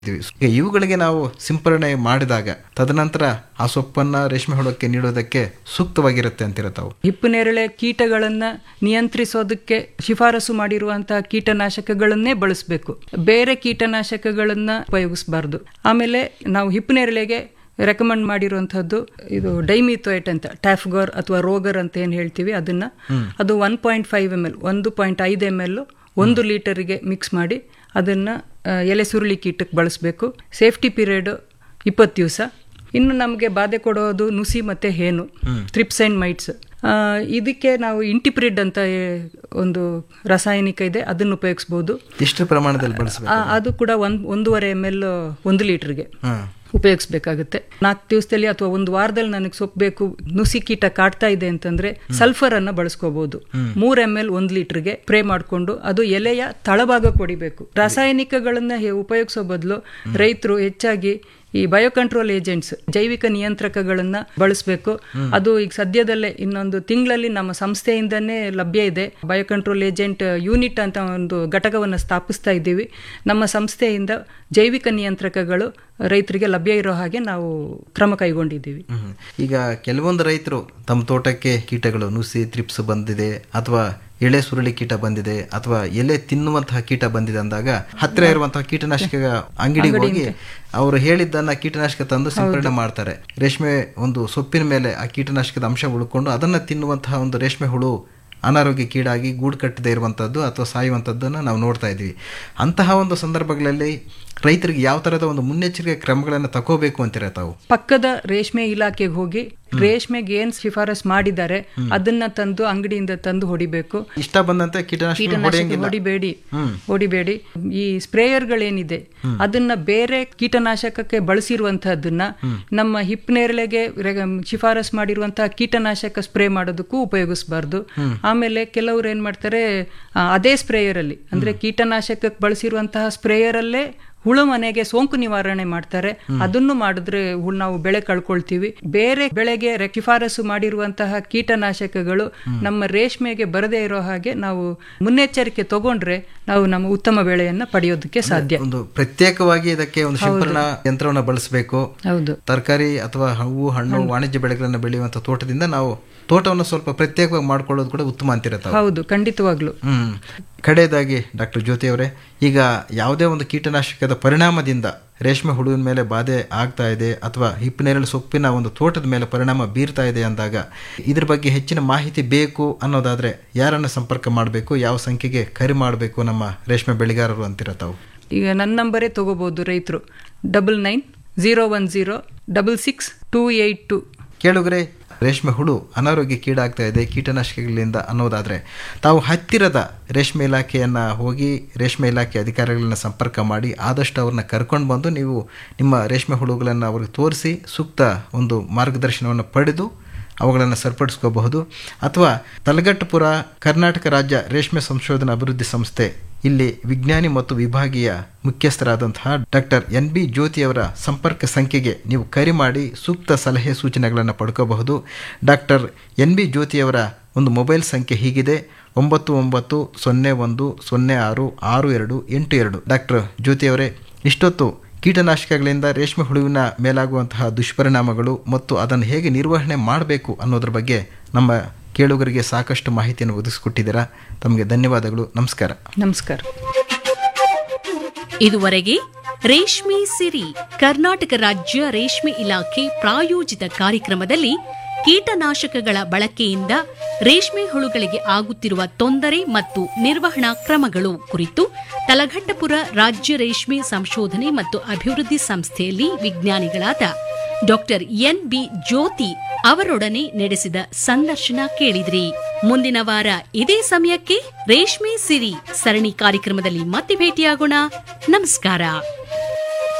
ಈಗ ಇವುಗಳಿಗೆ ನಾವು ಸಿಂಪರಣೆ ಮಾಡಿದಾಗ ತದನಂತರ ಆ ಸೊಪ್ಪನ್ನ ರೇಷ್ಮೆ ಹುಳಕ್ಕೆ ನೀಡೋದಕ್ಕೆ ಸೂಕ್ತವಾಗಿರುತ್ತೆ ಅಂತೀರ ತಾವು ಹಿಪ್ಪು ನೇರಳೆ ಕೀಟಗಳನ್ನ ನಿಯಂತ್ರಿಸೋದಕ್ಕೆ ಶಿಫಾರಸು ಮಾಡಿರುವಂತಹ ಕೀಟನಾಶಕಗಳನ್ನೇ ಬಳಸಬೇಕು ಬೇರೆ ಕೀಟನಾಶಕಗಳನ್ನ ಉಪಯೋಗಿಸಬಾರ್ದು ಆಮೇಲೆ ನಾವು ಹಿಪ್ಪು ನೇರಳೆಗೆ ರೆಕಮೆಂಡ್ ಮಾಡಿರುವಂತಹದ್ದು ಇದು ಡೈಮಿಥೋಯೇಟ್ ಅಂತ ಟ್ಯಾಫ್ಗೋರ್ ಅಥವಾ ರೋಗರ್ ಅಂತ ಏನು ಹೇಳ್ತೀವಿ ಅದನ್ನ ಅದು one point five M L ಒಂದು ಪಾಯಿಂಟ್ ಐದು ಎಮ್ ಎಲ್ ಒಂದು ಲೀಟರ್ಗೆ ಮಿಕ್ಸ್ ಮಾಡಿ ಅದನ್ನ ಆ, ಎಲೆ ಸುರುಳಿ ಕೀಟಕ್ಕೆ ಬಳಸಬೇಕು ಸೇಫ್ಟಿ ಪೀರಿಯಡ್ ಇಪ್ಪತ್ತು ದಿವಸ ಇನ್ನು ನಮಗೆ ಬಾಧೆ ಕೊಡೋದು ನುಸಿ ಮತ್ತೆ ಹೇನು ಥ್ರಿಪ್ಸ್ ಅಂಡ್ ಮೈಟ್ಸ್ ಇದಕ್ಕೆ ನಾವು ಇಂಟಿಪ್ರಿಡ್ ಅಂತ ಏ- ಒಂದು ರಾಸಾಯನಿಕ ಇದೆ ಅದನ್ನು ಉಪಯೋಗಿಸ್ಬೋದು ಎಷ್ಟು ಪ್ರಮಾಣದಲ್ಲಿ ಬಳಸಬೇಕು ಆ, ಅದು ಕೂಡ ಒಂದ್ ಒಂದೂವರೆ ಎಮ್ ಎಲ್ ಒಂದು ಲೀಟರ್ಗೆ ಹ್ಮ್ ಉಪಯೋಗಿಸ್ಬೇಕಾಗುತ್ತೆ ನಾಲ್ಕು ದಿವಸದಲ್ಲಿ ಅಥವಾ ಒಂದು ವಾರದಲ್ಲಿ ನನಗೆ ಸೊಪ್ಪು ಬೇಕು ನುಸಿ ಕೀಟ ಕಾಡ್ತಾ ಇದೆ ಅಂತಂದ್ರೆ ಸಲ್ಫರ್ ಅನ್ನ ಬಳಸ್ಕೋಬಹುದು ಮೂರ್ ಎಮ್ ಎಲ್ ಒಂದ್ ಲೀಟರ್ಗೆ ಸ್ಪ್ರೇ ಮಾಡಿಕೊಂಡು ಅದು ಎಲೆಯ ತಳಭಾಗ ಕೊಡಿಬೇಕು ರಾಸಾಯನಿಕಗಳನ್ನ ಹೆ- ಉಪಯೋಗಿಸೋ ಬದಲು ರೈತರು ಹೆಚ್ಚಾಗಿ ಈ ಬಯೋಕಂಟ್ರೋಲ್ ಏಜೆಂಟ್ಸ್ ಜೈವಿಕ ನಿಯಂತ್ರಕಗಳನ್ನ ಬಳಸಬೇಕು ಅದು ಈಗ ಸದ್ಯದಲ್ಲೇ ಇನ್ನೊಂದು ತಿಂಗಳಲ್ಲಿ ನಮ್ಮ ಸಂಸ್ಥೆಯಿಂದನೇ ಲಭ್ಯ ಇದೆ ಬಯೋಕಂಟ್ರೋಲ್ ಏಜೆಂಟ್ ಯೂನಿಟ್ ಅಂತ ಒಂದು ಘಟಕವನ್ನು ಸ್ಥಾಪಿಸ್ತಾ ಇದ್ದೀವಿ ನಮ್ಮ ಸಂಸ್ಥೆಯಿಂದ ಜೈವಿಕ ನಿಯಂತ್ರಕಗಳು ರೈತರಿಗೆ ಲಭ್ಯ ಇರೋ ಹಾಗೆ ನಾವು ಕ್ರಮ ಕೈಗೊಂಡಿದ್ದೀವಿ ಹ್ಮ್. ಈಗ ಕೆಲವೊಂದು ರೈತರು ತಮ್ಮ ತೋಟಕ್ಕೆ ಕೀಟಗಳು ನುಸಿ ತ್ರಿಪ್ಸ್ ಬಂದಿದೆ ಅಥವಾ ಎಳೆ ಸುರುಳಿ ಕೀಟ ಬಂದಿದೆ ಅಥವಾ ಎಲೆ ತಿನ್ನುವಂತಹ ಕೀಟ ಬಂದಿದೆ ಅಂದಾಗ ಹತ್ತಿರ ಇರುವಂತಹ ಕೀಟನಾಶಕ ಅಂಗಡಿಗೆ ಹೋಗಿ ಅವರು ಹೇಳಿದ್ದನ್ನ ಕೀಟನಾಶಕ ತಂದು ಸಿಂಪರಣೆ ಮಾಡ್ತಾರೆ ರೇಷ್ಮೆ ಒಂದು ಸೊಪ್ಪಿನ ಮೇಲೆ ಆ ಕೀಟನಾಶಕದ ಅಂಶ ಉಳ್ಕೊಂಡು ಅದನ್ನ ತಿನ್ನುವಂತಹ ಒಂದು ರೇಷ್ಮೆ ಹುಳು ಅನಾರೋಗ್ಯಕ್ಕೀಡಾಗಿ ಗೂಡು ಕಟ್ಟದೇ ಇರುವಂಥದ್ದು ಅಥವಾ ಸಾಯುವಂಥದ್ದನ್ನು ನಾವು ನೋಡ್ತಾ ಇದ್ದೀವಿ ಅಂತಹ ಒಂದು ಸಂದರ್ಭಗಳಲ್ಲಿ ರೈತರಿಗೆ ಯಾವ ಥರದ ಒಂದು ಮುನ್ನೆಚ್ಚರಿಕೆ ಕ್ರಮಗಳನ್ನು ತಗೋಬೇಕು ಅಂತೀರ ತಾವು ಪಕ್ಕದ ರೇಷ್ಮೆ ಇಲಾಖೆಗೆ ಹೋಗಿ ರೇಷ್ಮೆಗೆ ಏನ್ ಶಿಫಾರಸ್ ಮಾಡಿದ್ದಾರೆ ಅದನ್ನ ತಂದು ಅಂಗಡಿಯಿಂದ ತಂದು ಹೊಡಿಬೇಕು ಇಷ್ಟ ಬಂದಂತೆ ಕೀಟನಾಶಕ ಕೀಟನಾಶಕ ಹೊಡೆಯಂಗಿಲ್ಲ ಹೊಡಿಬೇಡಿ ಹೊಡಿಬೇಡಿ ಈ ಸ್ಪ್ರೇಯರ್ಗಳೇನಿದೆ ಅದನ್ನ ಬೇರೆ ಕೀಟನಾಶಕಕ್ಕೆ ಬಳಸಿರುವಂತಹದ್ದನ್ನ ನಮ್ಮ ಹಿಪ್ ನೇರಳೆಗೆ ರೆ- ಶಿಫಾರಸ್ ಮಾಡಿರುವಂತಹ ಕೀಟನಾಶಕ ಸ್ಪ್ರೇ ಮಾಡೋದಕ್ಕೂ ಉಪಯೋಗಿಸಬಾರ್ದು ಆಮೇಲೆ ಕೆಲವರು ಏನ್ ಮಾಡ್ತಾರೆ ಆ, ಅದೇ ಸ್ಪ್ರೇಯರ್ ಅಲ್ಲಿ ಅಂದ್ರೆ ಕೀಟನಾಶಕಕ್ಕೆ ಬಳಸಿರುವಂತಹ ಸ್ಪ್ರೇಯರ್ ಅಲ್ಲೇ ಹುಳು ಮನೆಗೆ ಸೋಂಕು ನಿವಾರಣೆ ಮಾಡ್ತಾರೆ ಅದನ್ನು ಮಾಡಿದ್ರೆ ಹುಳು ನಾವು ಬೆಳೆ ಕಳ್ಕೊಳ್ತೀವಿ ಬೇರೆ ಬೆಳೆಗೆ ರೆ- ಶಿಫಾರಸು ಮಾಡಿರುವಂತಹ ಕೀಟನಾಶಕಗಳು ನಮ್ಮ ರೇಷ್ಮೆಗೆ ಬರದೇ ಇರೋ ಹಾಗೆ ನಾವು ಮುನ್ನೆಚ್ಚರಿಕೆ ತಗೊಂಡ್ರೆ ನಾವು ನಮ್ಮ ಉತ್ತಮ ಬೆಳೆಯನ್ನ ಪಡೆಯೋದಕ್ಕೆ ಸಾಧ್ಯ ಒಂದು ಪ್ರತ್ಯೇಕವಾಗಿ ಇದಕ್ಕೆ ಒಂದು ಸಿಂಪರಣಾ ಯಂತ್ರವನ್ನು ಬಳಸಬೇಕು ಹೌದು ತರಕಾರಿ ಅಥವಾ ಹೂವು ಹಣ್ಣು ವಾಣಿಜ್ಯ ಬೆಳೆಗಳನ್ನು ಬೆಳೆಯುವಂಥ ತೋಟದಿಂದ ನಾವು ತೋಟವನ್ನು ಸ್ವಲ್ಪ ಪ್ರತ್ಯೇಕವಾಗಿ ಮಾಡ್ಕೊಳ್ಳೋದು ಕೂಡ ಉತ್ತಮ ಅಂತೀರ ತಾವು ಹೌದು ಖಂಡಿತವಾಗ್ಲು ಹ್ಮ್ ಕಡೆಯದಾಗಿ ಡಾಕ್ಟರ್ ಜ್ಯೋತಿ ಅವರೇ ಈಗ ಯಾವುದೇ ಒಂದು ಕೀಟನಾಶಕದ ಪರಿಣಾಮದಿಂದ ರೇಷ್ಮೆ ಹುಳುವಿನ ಮೇಲೆ ಬಾಧೆ ಆಗ್ತಾ ಇದೆ ಅಥವಾ ಹಿಪ್ಪನೇರಳೆ ಸೊಪ್ಪಿನ ಒಂದು ತೋಟದ ಮೇಲೆ ಪರಿಣಾಮ ಬೀರ್ತಾ ಇದೆ ಅಂದಾಗ ಇದ್ರ ಬಗ್ಗೆ ಹೆಚ್ಚಿನ ಮಾಹಿತಿ ಬೇಕು ಅನ್ನೋದಾದ್ರೆ ಯಾರನ್ನ ಸಂಪರ್ಕ ಮಾಡಬೇಕು ಯಾವ ಸಂಖ್ಯೆಗೆ ಕರೆ ಮಾಡಬೇಕು ನಮ್ಮ ರೇಷ್ಮೆ ಬೆಳೆಗಾರರು ಅಂತೀರ ತಾವು ಈಗ ನನ್ನ ನಂಬರೇ ತಗೋಬಹುದು ರೈತರು double nine zero one zero double six two eight two ಕೇಳುಗರೆ ರೇಷ್ಮೆ ಹುಳು ಅನಾರೋಗ್ಯಕ್ಕೀಡಾಗ್ತಾ ಇದೆ ಕೀಟನಾಶಕಗಳಿಂದ ಅನ್ನೋದಾದ್ರೆ ತಾವು ಹತ್ತಿರದ ರೇಷ್ಮೆ ಇಲಾಖೆಯನ್ನ ಹೋಗಿ ರೇಷ್ಮೆ ಇಲಾಖೆ ಅಧಿಕಾರಿಗಳನ್ನ ಸಂಪರ್ಕ ಮಾಡಿ ಆದಷ್ಟು ಅವ್ರನ್ನ ಕರ್ಕೊಂಡು ಬಂದು ನೀವು ನಿಮ್ಮ ರೇಷ್ಮೆ ಹುಳುಗಳನ್ನು ಅವ್ರಿಗೆ ತೋರಿಸಿ ಸೂಕ್ತ ಒಂದು ಮಾರ್ಗದರ್ಶನವನ್ನು ಪಡೆದು ಅವುಗಳನ್ನು ಸರಿಪಡಿಸ್ಕೋಬಹುದು ಅಥವಾ ತಲಗಟ್ಟಪುರ ಕರ್ನಾಟಕ ರಾಜ್ಯ ರೇಷ್ಮೆ ಸಂಶೋಧನಾ ಅಭಿವೃದ್ಧಿ ಸಂಸ್ಥೆ ಇಲ್ಲಿ ವಿಜ್ಞಾನಿ ಮತ್ತು ವಿಭಾಗೀಯ ಮುಖ್ಯಸ್ಥರಾದಂತಹ ಡಾಕ್ಟರ್ ಎನ್ ಬಿ ಜ್ಯೋತಿಯವರ ಸಂಪರ್ಕ ಸಂಖ್ಯೆಗೆ ನೀವು ಕರೆ ಮಾಡಿ ಸೂಕ್ತ ಸಲಹೆ ಸೂಚನೆಗಳನ್ನು ಪಡ್ಕೋಬಹುದು ಡಾಕ್ಟರ್ ಎನ್ ಬಿ ಜ್ಯೋತಿಯವರ ಒಂದು ಮೊಬೈಲ್ ಸಂಖ್ಯೆ ಹೀಗಿದೆ ಒಂಬತ್ತು ಒಂಬತ್ತು ಸೊನ್ನೆ ಒಂದು ಸೊನ್ನೆ ಆರು ಆರು ಎರಡು ಎಂಟು ಎರಡು ಡಾಕ್ಟರ್ ಜ್ಯೋತಿಯವರೇ ಇಷ್ಟೊತ್ತು ಕೀಟನಾಶಕಗಳಿಂದ ರೇಷ್ಮೆ ಹುಳುವಿನ ಮೇಲಾಗುವಂತಹ ದುಷ್ಪರಿಣಾಮಗಳು ಮತ್ತು ಅದನ್ನು ಹೇಗೆ ನಿರ್ವಹಣೆ ಮಾಡಬೇಕು ಅನ್ನೋದ್ರ ಬಗ್ಗೆ ನಮ್ಮ ಕೇಳುಗರಿಗೆ ಸಾಕಷ್ಟು ಮಾಹಿತಿಯನ್ನು ಒದಗಿಸಿಕೊಟ್ಟಿದ್ದೀರಾ ತಮಗೆ ಧನ್ಯವಾದಗಳು ನಮಸ್ಕಾರ ನಮಸ್ಕಾರ ಇದುವರೆಗೆ ರೇಷ್ಮೆ ಸಿರಿ ಕರ್ನಾಟಕ ರಾಜ್ಯ ರೇಷ್ಮೆ ಇಲಾಖೆ ಪ್ರಾಯೋಜಿತ ಕಾರ್ಯಕ್ರಮದಲ್ಲಿ ಕೀಟನಾಶಕಗಳ ಬಳಕೆಯಿಂದ ರೇಷ್ಮೆ ಹುಳುಗಳಿಗೆ ಆಗುತ್ತಿರುವ ತೊಂದರೆ ಮತ್ತು ನಿರ್ವಹಣಾ ಕ್ರಮಗಳು ಕುರಿತು ತಲಘಟ್ಟಪುರ ರಾಜ್ಯ ರೇಷ್ಮೆ ಸಂಶೋಧನೆ ಮತ್ತು ಅಭಿವೃದ್ಧಿ ಸಂಸ್ಥೆಯಲ್ಲಿ ವಿಜ್ಞಾನಿಗಳಾದ ಡಾಕ್ಟರ್ ಎನ್ ಬಿ ಜ್ಯೋತಿ ಅವರೊಡನೆ ನಡೆಸಿದ ಸಂದರ್ಶನ ಕೇಳಿದ್ರಿ ಮುಂದಿನ ವಾರ ಇದೇ ಸಮಯಕ್ಕೆ ರೇಷ್ಮೆ ಸಿರಿ ಸರಣಿ ಕಾರ್ಯಕ್ರಮದಲ್ಲಿ ಮತ್ತೆ ಭೇಟಿಯಾಗೋಣ ನಮಸ್ಕಾರ